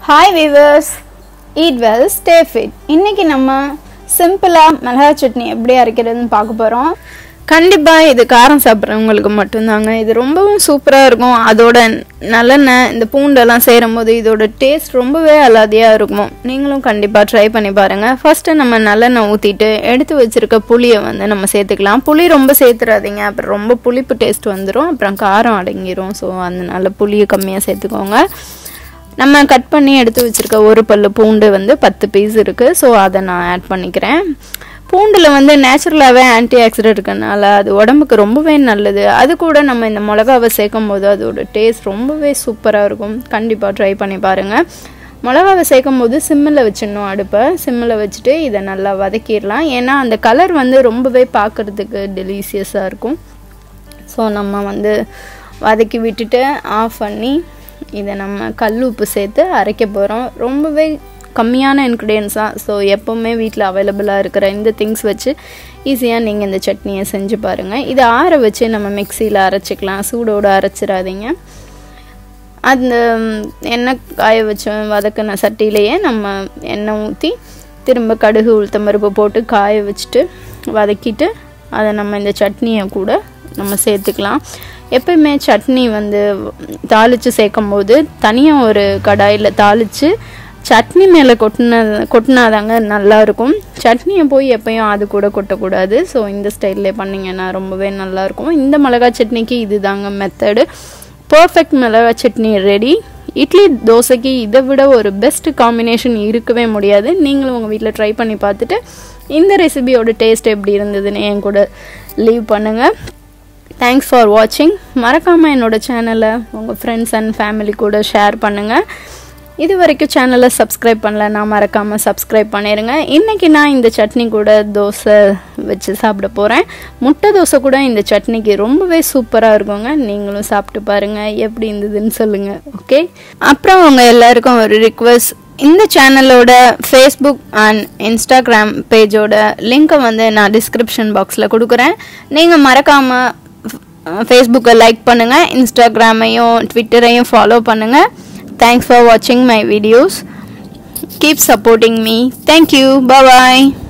hi viewers eat well stay fit இன்னைக்கு நம்ம சிம்பிளாக மிளகாய் சட்னி எப்படி அரைக்கிறதுன்னு பார்க்க போகிறோம் கண்டிப்பாக இது காரம் சாப்பிட்றவங்களுக்கு மட்டும்தாங்க இது ரொம்பவும் சூப்பராக இருக்கும் அதோட நல்லெண்ணெய் இந்த பூண்டெல்லாம் சேரும் போது இதோட டேஸ்ட் ரொம்பவே அலாதியாக இருக்கும் நீங்களும் கண்டிப்பாக ட்ரை பண்ணி பாருங்கள் ஃபஸ்ட்டு நம்ம நல்லெண்ணெய் ஊற்றிட்டு எடுத்து வச்சுருக்க புளியை வந்து நம்ம சேர்த்துக்கலாம் புளி ரொம்ப சேர்த்துறாதீங்க அப்புறம் ரொம்ப புளிப்பு டேஸ்ட் வந்துடும் அப்புறம் காரம் அடங்கிரும் ஸோ அதனால புளியை கம்மியாக சேர்த்துக்கோங்க நம்ம கட் பண்ணி எடுத்து வச்சுருக்க ஒரு பல்லு பூண்டு வந்து பத்து பீஸ் இருக்குது ஸோ அதை நான் ஆட் பண்ணிக்கிறேன் பூண்டில் வந்து நேச்சுரலாகவே ஆன்டி ஆக்சிடென்ட் இருக்கனால அது உடம்புக்கு ரொம்பவே நல்லது அது கூட நம்ம இந்த மிளகாவை சேர்க்கும் போது அதோட டேஸ்ட் ரொம்பவே சூப்பராக இருக்கும் கண்டிப்பாக ட்ரை பண்ணி பாருங்கள் மிளகாவை சேர்க்கும் போது சிம்மில் வச்சிடணும் அடுப்பை சிம்மில் வச்சுட்டு இதை நல்லா வதக்கிடலாம் ஏன்னா அந்த கலர் வந்து ரொம்பவே பார்க்குறதுக்கு டெலிசியஸாக இருக்கும் ஸோ நம்ம வந்து வதக்கி விட்டுட்டு ஆஃப் பண்ணி இதை நம்ம கல் உப்பு சேர்த்து அரைக்க போகிறோம் ரொம்பவே கம்மியான இன்க்ரீடியன்ஸ் தான் ஸோ எப்போவுமே வீட்டில் அவைலபிளாக இருக்கிற இந்த திங்ஸ் வச்சு ஈஸியாக நீங்கள் இந்த சட்னியை செஞ்சு பாருங்கள் இதை ஆற வச்சு நம்ம மிக்சியில் அரைச்சிக்கலாம் சூடோடு அரைச்சிடாதீங்க அந்த எண்ணெய் காய வச்ச வதக்கின சட்டியிலையே நம்ம எண்ணெய் ஊற்றி திரும்ப கடுகு உளுத்தம் பருப்பு போட்டு காய வச்சுட்டு வதக்கிட்டு அதை நம்ம இந்த சட்னியை கூட நம்ம சேர்த்துக்கலாம் எப்பயுமே சட்னி வந்து தாளித்து சேர்க்கும் போது தனியாக ஒரு கடாயில் தாளித்து சட்னி மேலே கொட்டின கொட்டினாதாங்க நல்லாயிருக்கும் சட்னியை போய் எப்பயும் அது கூட கொட்டக்கூடாது ஸோ இந்த ஸ்டைல்லே பண்ணிங்கன்னா ரொம்பவே நல்லாயிருக்கும் இந்த மிளகாய் சட்னிக்கு இது தாங்க மெத்தடு பர்ஃபெக்ட் மிளகாய் சட்னி ரெடி இட்லி தோசைக்கு இதை விட ஒரு பெஸ்ட் காம்பினேஷன் இருக்கவே முடியாது நீங்களும் உங்கள் வீட்டில் ட்ரை பண்ணி பார்த்துட்டு இந்த ரெசிபியோட டேஸ்ட் எப்படி இருந்ததுன்னு என் கூட லீவ் பண்ணுங்கள் தேங்க்ஸ் ஃபார் வாட்சிங் மறக்காமல் என்னோடய சேனலை உங்கள் ஃப்ரெண்ட்ஸ் அண்ட் ஃபேமிலி கூட ஷேர் பண்ணுங்கள் இது வரைக்கும் சேனலை சப்ஸ்கிரைப் பண்ணலன்னா மறக்காமல் சப்ஸ்கிரைப் பண்ணிடுங்க இன்றைக்கி நான் இந்த சட்னி கூட தோசை வச்சு சாப்பிட போகிறேன் முட்டை தோசை கூட இந்த சட்னிக்கு ரொம்பவே சூப்பராக இருக்குங்க நீங்களும் சாப்பிட்டு பாருங்கள் எப்படி இருந்ததுன்னு சொல்லுங்கள் ஓகே அப்புறம் உங்கள் எல்லாருக்கும் ஒரு ரிக்வஸ்ட் இந்த சேனலோட ஃபேஸ்புக் அண்ட் இன்ஸ்டாகிராம் பேஜோட லிங்க்கை வந்து நான் டிஸ்கிரிப்ஷன் பாக்ஸில் கொடுக்குறேன் நீங்கள் மறக்காமல் ஃபேஸ்புக்கை லைக் பண்ணுங்கள் இன்ஸ்டாகிராமையும் ட்விட்டரையும் ஃபாலோ பண்ணுங்கள் தேங்க்ஸ் ஃபார் வாட்சிங் my videos keep supporting me thank you bye